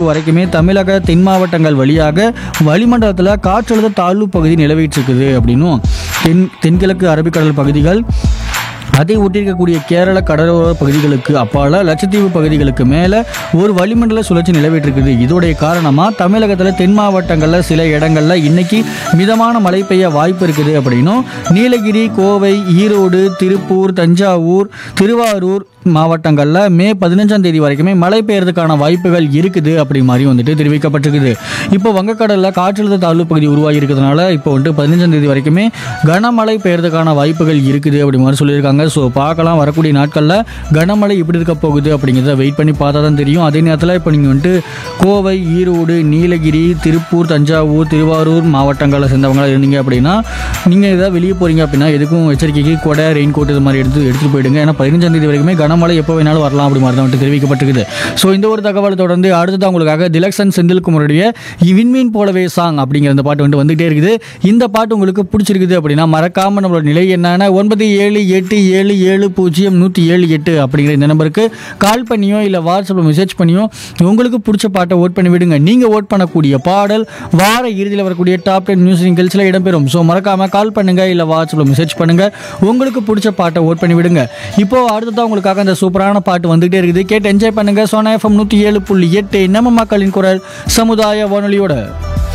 வரைக்குமே தமிழக தென் மாவட்டங்கள் வழியாக வளிமண்டலத்தில் காற்றழுத்த தாழ்வு பகுதி நிலவிட்டு இருக்குது அப்படின்னும் தென் தென்கிழக்கு அரபிக்கடல் பகுதிகள் அதை ஒட்டியிருக்கக்கூடிய கேரள கடலோர பகுதிகளுக்கு அப்பால லட்சத்தீவு பகுதிகளுக்கு மேலே ஒரு வளிமண்டல சுழற்சி நிலவிட்டிருக்குது இதோடைய காரணமாக தமிழகத்தில் தென் மாவட்டங்களில் சில இடங்களில் இன்னைக்கு மிதமான மழை பெய்ய வாய்ப்பு இருக்குது அப்படின்னும் நீலகிரி கோவை ஈரோடு திருப்பூர் தஞ்சாவூர் திருவாரூர் மாவட்டங்களில் மே பதினஞ்சாம் தேதி வரைக்குமே மழை பெய்யறதுக்கான வாய்ப்புகள் இருக்குது அப்படி மாதிரி வந்துட்டு தெரிவிக்கப்பட்டிருக்குது இப்போ வங்கக்கடலில் காற்றழுத்த தாழ்வு பகுதி உருவாகி இருக்கிறதுனால இப்போ வந்துட்டு பதினஞ்சாம் தேதி வரைக்குமே கனமழை பெய்யறதுக்கான வாய்ப்புகள் இருக்குது அப்படி மாதிரி சொல்லியிருக்காங்க ஸோ பார்க்கலாம் வரக்கூடிய நாட்களில் கனமழை எப்படி இருக்க போகுது அப்படிங்கிறத வெயிட் பண்ணி பார்த்தா தான் தெரியும் அதே நேரத்தில் இப்போ நீங்கள் வந்துட்டு கோவை ஈரோடு நீலகிரி திருப்பூர் தஞ்சாவூர் திருவாரூர் மாவட்டங்களில் சேர்ந்தவங்களா இருந்தீங்க அப்படின்னா நீங்கள் ஏதாவது வெளியே போகிறீங்க அப்படின்னா எதுக்கும் எச்சரிக்கைக்கு கொடை ரெயின் கோட் இது மாதிரி எடுத்து எடுத்துகிட்டு போயிடுங்க ஏன்னா பதினஞ்சாம் தேதி வரைக்குமே கனமழை எப்போ வேணாலும் வரலாம் அப்படி மாதிரி தான் வந்துட்டு தெரிவிக்கப்பட்டிருக்குது ஸோ இந்த ஒரு தகவலை தொடர்ந்து அடுத்தது உங்களுக்காக திலக்ஷன் செந்தில்குமாருடைய விண்மீன் போலவே சாங் அப்படிங்கிற அந்த பாட்டு வந்துட்டு வந்துகிட்டே இருக்குது இந்த பாட்டு உங்களுக்கு பிடிச்சிருக்குது அப்படின்னா மறக்காம நம்மளோட நிலை என்னன்னா ஒன்பது ஏழு எட்டு ஏழு ஏழு பூஜ்ஜியம் நூற்றி ஏழு எட்டு அப்படிங்கிற இந்த நம்பருக்கு கால் பண்ணியோ இல்லை வாட்ஸ்அப்பில் மெசேஜ் பண்ணியோ உங்களுக்கு பிடிச்ச பாட்டை ஓட் பண்ணி விடுங்க நீங்கள் ஓட் பண்ணக்கூடிய பாடல் வார இறுதியில் வரக்கூடிய டாப் டென் நியூஸ் நிகழ்ச்சியில் இடம்பெறும் ஸோ மறக்காம கால் பண்ணுங்க இல்லை வாட்ஸ்அப்பில் மெசேஜ் பண்ணுங்க உங்களுக்கு பிடிச்ச பாட்டை ஓட் பண்ணி விடுங்க இப்போ அடுத்ததான் உங்களுக்காக அந்த சூப்பரான பாட்டு வந்துகிட்டே இருக்குது கேட்டு என்ஜாய் பண்ணுங்க சோனா எஃப்எம் நூற்றி ஏழு புள்ளி எட்டு நம்ம மக்களின் குரல் சமுதாய வானொலியோட